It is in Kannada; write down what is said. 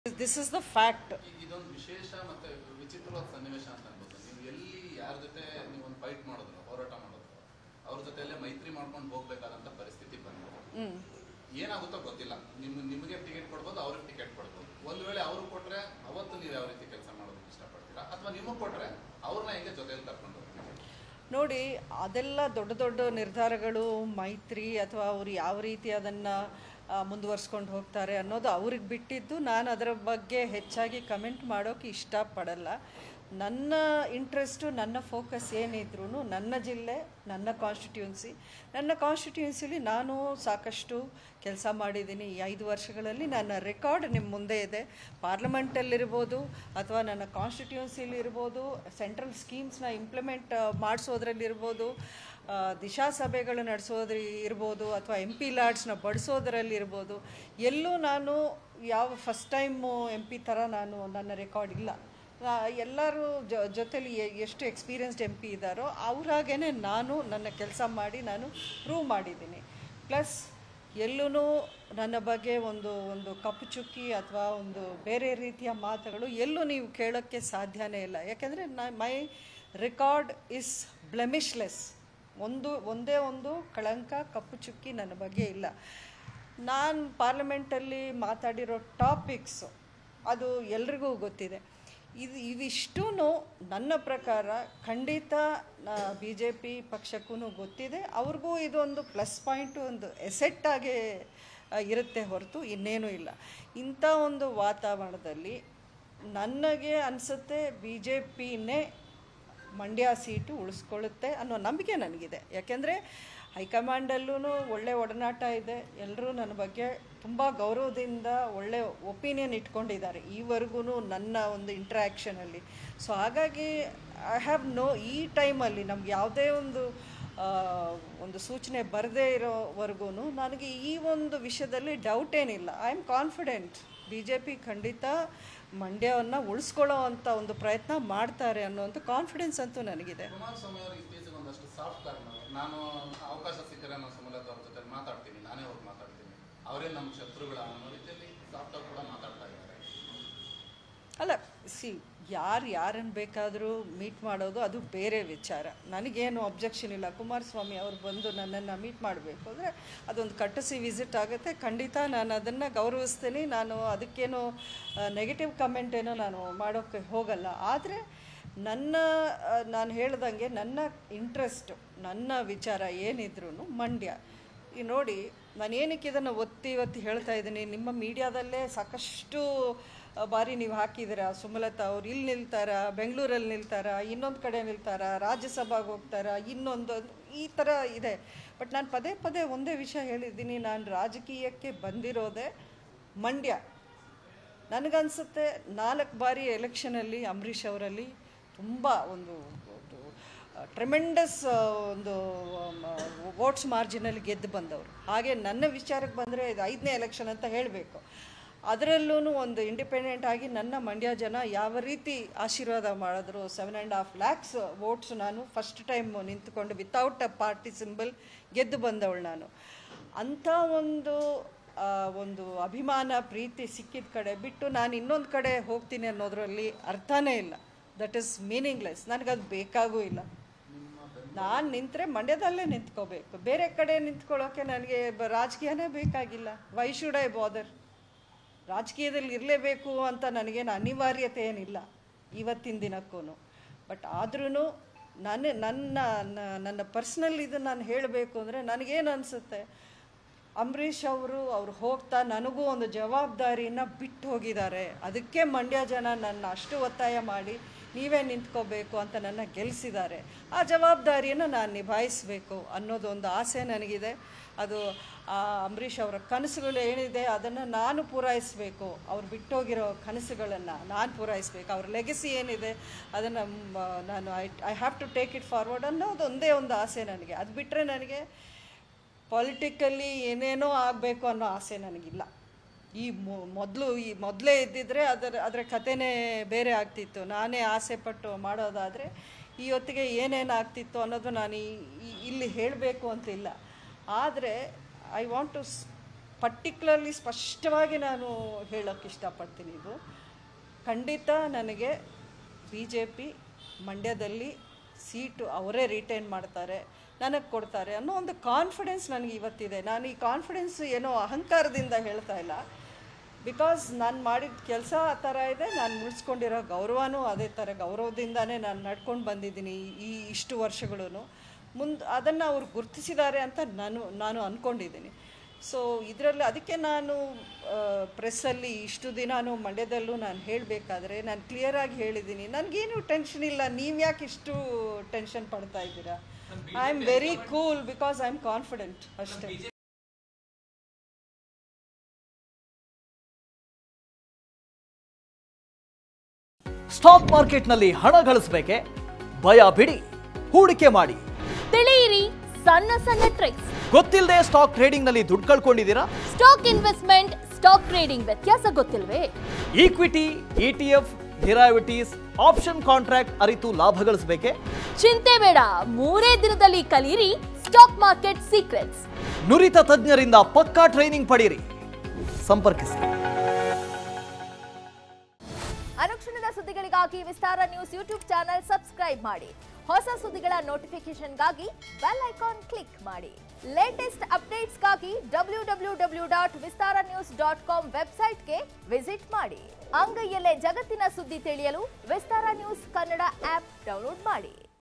ದಿಸ್ ಇಸ್ ದ ಫ್ಯಾಕ್ಟ್ ಈಗ ಇದೊಂದು ವಿಶೇಷ ಮತ್ತೆ ವಿಚಿತ್ರವಾದ ಸನ್ನಿವೇಶ ಅಂತ ಅನ್ಬೋದು ನೀವು ಎಲ್ಲಿ ಯಾರ ಜೊತೆ ನೀವು ಒಂದು ಫೈಟ್ ಮಾಡಿದ್ರು ಹೋರಾಟ ಮಾಡಿದ್ರು ಅವ್ರ ಜೊತೆಯಲ್ಲೇ ಮೈತ್ರಿ ಮಾಡ್ಕೊಂಡು ಹೋಗ್ಬೇಕಾದಂತ ಪರಿಸ್ಥಿತಿ ಬಂದಿದೆ ಏನಾಗುತ್ತೋ ಗೊತ್ತಿಲ್ಲ ನಿಮ್ ನಿಮಗೆ ಟಿಕೆಟ್ ಕೊಡ್ಬೋದು ಅವ್ರಿಗೆ ಟಿಕೆಟ್ ಕೊಡ್ಬೋದು ಒಂದು ವೇಳೆ ಅವ್ರಿಗೆ ಕೊಟ್ರೆ ಅವತ್ತು ನೀವು ಯಾವ ರೀತಿ ಕೆಲಸ ಮಾಡೋದಕ್ಕೆ ಇಷ್ಟಪಡ್ತೀರಾ ಅಥವಾ ನಿಮಗೆ ಕೊಟ್ರೆ ಅವ್ರನ್ನ ಹೆಂಗೆ ಜೊತೆಯಲ್ಲಿ ಕರ್ಕೊಂಡು ಹೋಗ್ತೀರಾ ನೋಡಿ ಅದೆಲ್ಲ ದೊಡ್ಡ ದೊಡ್ಡ ನಿರ್ಧಾರಗಳು ಮೈತ್ರಿ ಅಥವಾ ಅವರು ಯಾವ ರೀತಿ ಅದನ್ನು ಮುಂದುವರ್ಸ್ಕೊಂಡು ಹೋಗ್ತಾರೆ ಅನ್ನೋದು ಅವ್ರಿಗೆ ಬಿಟ್ಟಿದ್ದು ನಾನು ಅದರ ಬಗ್ಗೆ ಹೆಚ್ಚಾಗಿ ಕಮೆಂಟ್ ಮಾಡೋಕ್ಕೆ ಇಷ್ಟಪಡಲ್ಲ ನನ್ನ ಇಂಟ್ರೆಸ್ಟು ನನ್ನ ಫೋಕಸ್ ಏನಿದ್ರು ನನ್ನ ಜಿಲ್ಲೆ ನನ್ನ ಕಾನ್ಸ್ಟಿಟ್ಯೂನ್ಸಿ ನನ್ನ ಕಾನ್ಸ್ಟಿಟ್ಯೂನ್ಸಿಲಿ ನಾನು ಸಾಕಷ್ಟು ಕೆಲಸ ಮಾಡಿದ್ದೀನಿ ಈ ಐದು ವರ್ಷಗಳಲ್ಲಿ ನನ್ನ ರೆಕಾರ್ಡ್ ನಿಮ್ಮ ಮುಂದೆ ಇದೆ ಪಾರ್ಲಿಮೆಂಟಲ್ಲಿರ್ಬೋದು ಅಥವಾ ನನ್ನ ಕಾನ್ಸ್ಟಿಟ್ಯೂನ್ಸಿಲಿ ಇರ್ಬೋದು ಸೆಂಟ್ರಲ್ ಸ್ಕೀಮ್ಸ್ನ ಇಂಪ್ಲಿಮೆಂಟ್ ಮಾಡಿಸೋದ್ರಲ್ಲಿರ್ಬೋದು ಆ, ದಿಶಾ ಸಭೆಗಳು ನಡೆಸೋದ್ರ ಇರ್ಬೋದು ಅಥವಾ ಎಂ ಪಿ ಲಾಡ್ಸ್ನ ಬಡಿಸೋದ್ರಲ್ಲಿ ಇರ್ಬೋದು ಎಲ್ಲೂ ನಾನು ಯಾವ ಫಸ್ಟ್ ಟೈಮು ಎಂ ಪಿ ಥರ ನಾನು ನನ್ನ ರೆಕಾರ್ಡ್ ಇಲ್ಲ ಆ, ಎಲ್ಲರೂ ಜೊ ಜೊತೆಲಿ ಎ- ಎಷ್ಟು ಎಕ್ಸ್ಪೀರಿಯನ್ಸ್ಡ್ ಎಂ ಪಿ ಇದ್ದಾರೋ ಅವ್ರಾಗೇ ನಾನು ನನ್ನ ಕೆಲಸ ಮಾಡಿ ನಾನು ಪ್ರೂವ್ ಮಾಡಿದ್ದೀನಿ ಪ್ಲಸ್ ಎಲ್ಲೂ ನನ್ನ ಬಗ್ಗೆ ಒಂದು ಒಂದು ಕಪ್ಪು ಚುಕ್ಕಿ ಅಥವಾ ಒಂದು ಬೇರೆ ರೀತಿಯ ಮಾತುಗಳು ಎಲ್ಲೂ ನೀವು ಕೇಳೋಕ್ಕೆ ಸಾಧ್ಯನೇ ಇಲ್ಲ ಯಾಕೆಂದರೆ ನಾ ಮೈ ರೆಕಾರ್ಡ್ ಇಸ್ ಬ್ಲೆಮಿಶ್ಲೆಸ್ ಒಂದು ಒಂದೇ ಒಂದು ಕಳಂಕ ಕಪ್ಪು ಚುಕ್ಕಿ ನನ್ನ ಬಗ್ಗೆ ಇಲ್ಲ ನಾನು ಪಾರ್ಲಿಮೆಂಟಲ್ಲಿ ಮಾತಾಡಿರೋ ಟಾಪಿಕ್ಸು ಅದು ಎಲ್ರಿಗೂ ಗೊತ್ತಿದೆ ಇದು ಇವಿಷ್ಟೂ ನನ್ನ ಪ್ರಕಾರ ಖಂಡಿತ ಬಿ ಜೆ ಪಿ ಪಕ್ಷಕ್ಕೂ ಗೊತ್ತಿದೆ ಅವ್ರಿಗೂ ಇದೊಂದು ಪ್ಲಸ್ ಪಾಯಿಂಟು ಒಂದು ಎಸೆಟ್ಟಾಗಿ ಇರುತ್ತೆ ಹೊರತು ಇನ್ನೇನೂ ಇಲ್ಲ ಇಂಥ ಒಂದು ವಾತಾವರಣದಲ್ಲಿ ನನಗೆ ಅನಿಸುತ್ತೆ ಬಿ ಜೆ ಪಿನೇ ಮಂಡ್ಯ ಸೀಟು ಉಳಿಸ್ಕೊಳ್ಳುತ್ತೆ ಅನ್ನೋ ನಂಬಿಕೆ ನನಗಿದೆ ಯಾಕೆಂದರೆ ಹೈಕಮಾಂಡಲ್ಲೂ ಒಳ್ಳೆ ಒಡನಾಟ ಇದೆ ಎಲ್ಲರೂ ನನ್ನ ಬಗ್ಗೆ ತುಂಬ ಗೌರವದಿಂದ ಒಳ್ಳೆ ಒಪಿನಿಯನ್ ಇಟ್ಕೊಂಡಿದ್ದಾರೆ ಈವರೆಗೂ ನನ್ನ ಒಂದು ಇಂಟ್ರ್ಯಾಕ್ಷನಲ್ಲಿ ಸೊ ಹಾಗಾಗಿ ಐ ಹ್ಯಾವ್ ನೋ ಈ ಟೈಮಲ್ಲಿ ನಮ್ಗೆ ಯಾವುದೇ ಒಂದು ಆ, ಒಂದು ಸೂಚನೆ ಬರದೇ ಇರೋವರೆಗೂ ನನಗೆ ಈ ಒಂದು ವಿಷಯದಲ್ಲಿ ಡೌಟ್ ಏನಿಲ್ಲ I am confident B J P ಖಂಡಿತ ಮಂಡ್ಯವನ್ನು ಉಳಿಸ್ಕೊಳ್ಳೋ ಅಂಥ ಒಂದು ಪ್ರಯತ್ನ ಮಾಡ್ತಾರೆ ಅನ್ನೋಂಥ ಕಾನ್ಫಿಡೆನ್ಸ್ ಅಂತೂ ನನಗಿದೆ ಕುಮಾರಸ್ವಾಮಿ ಅವರು ಇತ್ತೀಚೆಗೆ ಒಂದಷ್ಟು ಸಾಫ್ಟ್ ಕಾರ್ಡ್ ನಾನು ಅವಕಾಶ ಸಿಕ್ಕರೆ ನಾನು ಸುಮಲತಾ ಅವ್ರ ಜೊತೆ ಮಾತಾಡ್ತೀನಿ ನಾನೇ ಹೋಗಿ ಮಾತಾಡ್ತೀನಿ ಅವರೇ ನಮ್ಮ ಶತ್ರುಗಳ ಅನ್ನೋ ರೀತಿಯಲ್ಲಿ ಸಾಫ್ಟ್ ಆಗಿ ಕೂಡ ಮಾತಾಡ್ತಾ ಇದ್ದಾರೆ ಅಲ್ಲ ಸಿ ಯಾರು ಯಾರನ್ನು ಬೇಕಾದರೂ ಮೀಟ್ ಮಾಡೋದು ಅದು ಬೇರೆ ವಿಚಾರ ನನಗೇನು ಅಬ್ಜೆಕ್ಷನ್ ಇಲ್ಲ ಕುಮಾರಸ್ವಾಮಿ ಅವರು ಬಂದು ನನ್ನನ್ನು ಮೀಟ್ ಮಾಡಬೇಕು ಅಂದರೆ ಅದೊಂದು ಕಟ್ಟಸಿ ವಿಸಿಟ್ ಆಗುತ್ತೆ ಖಂಡಿತ ನಾನು ಅದನ್ನು ಗೌರವಿಸ್ತೀನಿ ನಾನು ಅದಕ್ಕೇನು ನೆಗೆಟಿವ್ ಕಮೆಂಟ್ ಏನೋ ನಾನು ಮಾಡೋಕ್ಕೆ ಹೋಗಲ್ಲ ಆದರೆ ನನ್ನ ಆ, ನಾನು ಹೇಳ್ದಂಗೆ ನನ್ನ ಇಂಟ್ರೆಸ್ಟು ನನ್ನ ವಿಚಾರ ಏನಿದ್ರು ಮಂಡ್ಯ ಈ ನೋಡಿ ನಾನು ಏನಕ್ಕೆ ಇದನ್ನು ಒತ್ತಿ ಒತ್ತಿ ಹೇಳ್ತಾ ಇದ್ದೀನಿ ನಿಮ್ಮ ಮೀಡಿಯಾದಲ್ಲೇ ಸಾಕಷ್ಟು ಆ, ಬಾರಿ ನೀವು ಹಾಕಿದ್ದೀರಾ ಸುಮಲತಾ ಅವ್ರು ಇಲ್ಲಿ ನಿಲ್ತಾರ ಬೆಂಗಳೂರಲ್ಲಿ ನಿಲ್ತಾರ ಇನ್ನೊಂದು ಕಡೆ ನಿಲ್ತಾರ ರಾಜ್ಯಸಭಾಗೆ ಹೋಗ್ತಾರ ಇನ್ನೊಂದು ಈ ಥರ ಇದೆ ಬಟ್ ನಾನು ಪದೇ ಪದೇ ಒಂದೇ ವಿಷಯ ಹೇಳಿದ್ದೀನಿ ನಾನು ರಾಜಕೀಯಕ್ಕೆ ಬಂದಿರೋದೇ ಮಂಡ್ಯ ನನಗನ್ಸುತ್ತೆ ನಾಲ್ಕು ಬಾರಿ ಎಲೆಕ್ಷನಲ್ಲಿ ಅಂಬರೀಷ್ ಅವರಲ್ಲಿ ತುಂಬ ಒಂದು ಟ್ರೆಮೆಂಡಸ್ ಒಂದು ವೋಟ್ಸ್ ಮಾರ್ಜಿನಲ್ಲಿ ಗೆದ್ದು ಬಂದವರು ಹಾಗೆ ನನ್ನ ವಿಚಾರಕ್ಕೆ ಬಂದರೆ ಇದು ಐದನೇ ಎಲೆಕ್ಷನ್ ಅಂತ ಹೇಳಬೇಕು ಅದರಲ್ಲೂ ಒಂದು ಇಂಡಿಪೆಂಡೆಂಟ್ ಆಗಿ ನನ್ನ ಮಂಡ್ಯ ಜನ ಯಾವ ರೀತಿ ಆಶೀರ್ವಾದ ಮಾಡಿದ್ರು seven and half lakhs votes ನಾನು ಫಸ್ಟ್ ಟೈಮ್ ನಿಂತ್ಕೊಂಡು ವಿತೌಟ್ ಅ ಪಾರ್ಟಿ ಸಿಂಬಲ್ ಗೆದ್ದು ಬಂದವಳು ನಾನು ಅಂಥ ಒಂದು ಆ, ಒಂದು ಅಭಿಮಾನ ಪ್ರೀತಿ ಸಿಕ್ಕಿದ ಕಡೆ ಬಿಟ್ಟು ನಾನು ಇನ್ನೊಂದು ಕಡೆ ಹೋಗ್ತೀನಿ ಅನ್ನೋದರಲ್ಲಿ ಅರ್ಥನೇ ಇಲ್ಲ ದಟ್ ಈಸ್ ಮೀನಿಂಗ್ಲೆಸ್ ನನಗದು ಬೇಕಾಗೂ ಇಲ್ಲ ನಾನು ನಿಂತರೆ ಮಂಡ್ಯದಲ್ಲೇ ನಿಂತ್ಕೋಬೇಕು ಬೇರೆ ಕಡೆ ನಿಂತ್ಕೊಳ್ಳೋಕೆ ನನಗೆ ಬ- ರಾಜಕೀಯನೇ ಬೇಕಾಗಿಲ್ಲ ವೈ ಶುಡ್ ಐ ಬಾದರ್ ರಾಜಕೀಯದಲ್ಲಿ ಇರಲೇಬೇಕು ಅಂತ ನನಗೇನು ಅನಿವಾರ್ಯತೆ ಏನಿಲ್ಲ ಇವತ್ತಿನ ದಿನಕ್ಕೂ ಬಟ್ ಆದ್ರೂ ನನ್ನ ನನ್ನ ನ- ನನ್ನ ಪರ್ಸ್ನಲ್ ಇದು ನಾನು ಹೇಳಬೇಕು ಅಂದರೆ ನನಗೇನು ಅನಿಸುತ್ತೆ ಅಂಬರೀಷ್ ಅವರು ಅವ್ರು ಹೋಗ್ತಾ ನನಗೂ ಒಂದು ಜವಾಬ್ದಾರಿನ ಬಿಟ್ಟು ಹೋಗಿದ್ದಾರೆ ಅದಕ್ಕೆ ಮಂಡ್ಯ ಜನ ನನ್ನ ಅಷ್ಟು ಒತ್ತಾಯ ಮಾಡಿ ನೀವೇ ನಿಂತ್ಕೋಬೇಕು ಅಂತ ನನ್ನ ಗೆಲ್ಲಿಸಿದ್ದಾರೆ ಆ ಜವಾಬ್ದಾರಿಯನ್ನು ನಾನು ನಿಭಾಯಿಸಬೇಕು ಅನ್ನೋದೊಂದು ಆಸೆ ನನಗಿದೆ ಅದು ಆ ಅಂಬರೀಷ್ ಅವರ ಕನಸುಗಳು ಏನಿದೆ ಅದನ್ನು ನಾನು ಪೂರೈಸಬೇಕು ಅವ್ರು ಬಿಟ್ಟೋಗಿರೋ ಕನಸುಗಳನ್ನು ನಾನು ಪೂರೈಸಬೇಕು ಅವ್ರ ಲೆಗಸಿ ಏನಿದೆ ಅದನ್ನು ನಾನು I I have to take it forward ಅನ್ನೋದು ಒಂದೇ ಒಂದು ಆಸೆ ನನಗೆ ಅದು ಬಿಟ್ಟರೆ ನನಗೆ ಪೊಲಿಟಿಕಲಿ ಏನೇನೋ ಆಗಬೇಕು ಅನ್ನೋ ಆಸೆ ನನಗಿಲ್ಲ ಈ ಮೊದಲು ಈ ಮೊದಲೇ ಇದ್ದಿದ್ರೆ ಅದರ ಅದರ ಕಥೆನೇ ಬೇರೆ ಆಗ್ತಿತ್ತು ನಾನೇ ಆಸೆ ಪಟ್ಟು ಮಾಡೋದಾದರೆ ಈ ಹೊತ್ತಿಗೆ ಏನೇನು ಆಗ್ತಿತ್ತು ಅನ್ನೋದು ನಾನು ಈ- ಈ- ಇಲ್ಲಿ ಹೇಳಬೇಕು ಅಂತಿಲ್ಲ ಆದರೆ ಐ ವಾಂಟ್ ಟು ಪರ್ಟಿಕ್ಯುಲರ್ಲಿ ಸ್ಪಷ್ಟವಾಗಿ ನಾನು ಹೇಳೋಕ್ಕೆ ಇಷ್ಟಪಡ್ತೀನಿ ಇದು ಖಂಡಿತ ನನಗೆ ಬಿ ಜೆ ಪಿ ಮಂಡ್ಯದಲ್ಲಿ ಸೀಟು ಅವರೇ ರಿಟೈನ್ ಮಾಡ್ತಾರೆ ನನಗೆ ಕೊಡ್ತಾರೆ ಅನ್ನೋ ಒಂದು ಕಾನ್ಫಿಡೆನ್ಸ್ ನನಗೆ ಇವತ್ತಿದೆ ನಾನು ಈ ಕಾನ್ಫಿಡೆನ್ಸ್ ಏನೋ ಅಹಂಕಾರದಿಂದ ಹೇಳ್ತಾ ಇಲ್ಲ ಬಿಕಾಸ್ ನಾನು ಮಾಡಿದ ಕೆಲಸ ಆ ಥರ ಇದೆ ನಾನು ಮುಳಿಸ್ಕೊಂಡಿರೋ ಗೌರವನೂ ಅದೇ ಥರ ಗೌರವದಿಂದನೇ ನಾನು ನಡ್ಕೊಂಡು ಬಂದಿದ್ದೀನಿ ಈ ಇಷ್ಟು ವರ್ಷಗಳೂ ಮುಂದೆ ಅದನ್ನು ಅವ್ರು ಗುರುತಿಸಿದ್ದಾರೆ ಅಂತ ನಾನು ನಾನು ಅಂದ್ಕೊಂಡಿದ್ದೀನಿ ಸೊ ಇದರಲ್ಲಿ ಅದಕ್ಕೆ ನಾನು ಪ್ರೆಸ್ಸಲ್ಲಿ ಇಷ್ಟು ದಿನಾನು ಮಂಡ್ಯದಲ್ಲೂ ನಾನು ಹೇಳಬೇಕಾದ್ರೆ ನಾನು ಕ್ಲಿಯರಾಗಿ ಹೇಳಿದ್ದೀನಿ ನನಗೇನು ಟೆನ್ಷನ್ ಇಲ್ಲ ನೀವು ಯಾಕೆ ಇಷ್ಟು ಟೆನ್ಷನ್ ಪಡ್ತಾ ಇದ್ದೀರಾ I am very cool because I am confident ಅಷ್ಟೇ ಸ್ಟಾಕ್ ಮಾರ್ಕೆಟ್ನಲ್ಲಿ ಹಣ ಗಳಿಸಬೇಕೆ ಭಯ ಬಿಡಿ ಹೂಡಿಕೆ ಮಾಡಿ ತಿಳಿಯಿರಿ ಸಣ್ಣ ಸಣ್ಣ ಟ್ರಿಕ್ಸ್ ಗೊತ್ತಿಲ್ಲದೆ ಸ್ಟಾಕ್ ಟ್ರೇಡಿಂಗ್ನಲ್ಲಿ ದುಡ್ಡು ಕಳ್ಕೊಂಡಿದ್ದೀರಾ ಸ್ಟಾಕ್ ಇನ್ವೆಸ್ಟ್ಮೆಂಟ್ ಸ್ಟಾಕ್ ಟ್ರೇಡಿಂಗ್ ವ್ಯತ್ಯಾಸ ಗೊತ್ತಿಲ್ವೇ equity ETF derivatives option contract ಅರಿತು ಲಾಭ ಗಳಿಸಬೇಕೆ ಚಿಂತೆ ಬೇಡ ಮೂರೇ ದಿನದಲ್ಲಿ ಕಲಿಯಿರಿ ಸ್ಟಾಕ್ ಮಾರ್ಕೆಟ್ ಸೀಕ್ರೆಟ್ಸ್ ನುರಿತ ತಜ್ಞರಿಂದ ಪಕ್ಕಾ ಟ್ರೈನಿಂಗ್ ಪಡೆಯಿರಿ ಸಂಪರ್ಕಿಸಿ ಅನುಕ್ಷಣದ ಸುದ್ದಿಗಳಿಗಾಗಿ Vistara news YouTube channel subscribe ಮಾಡಿ ಹೊಸ ಸುದ್ದಿಗಳ ನೋಟಿಫಿಕೇಶನ್ಗಾಗಿ ಬೆಲ್ ಐಕಾನ್ ಕ್ಲಿಕ್ ಮಾಡಿ ಲೇಟೆಸ್ಟ್ ಅಪ್ಡೇಟ್ಸ್ಗಾಗಿ W W W dot Vistara news dot com ವೆಬ್ಸೈಟ್ಗೆ ವಿಸಿಟ್ ಮಾಡಿ ಅಂಗೈಯಲ್ಲೇ ಜಗತ್ತಿನ ಸುದ್ದಿ ತಿಳಿಯಲು Vistara news Kannada app download ಮಾಡಿ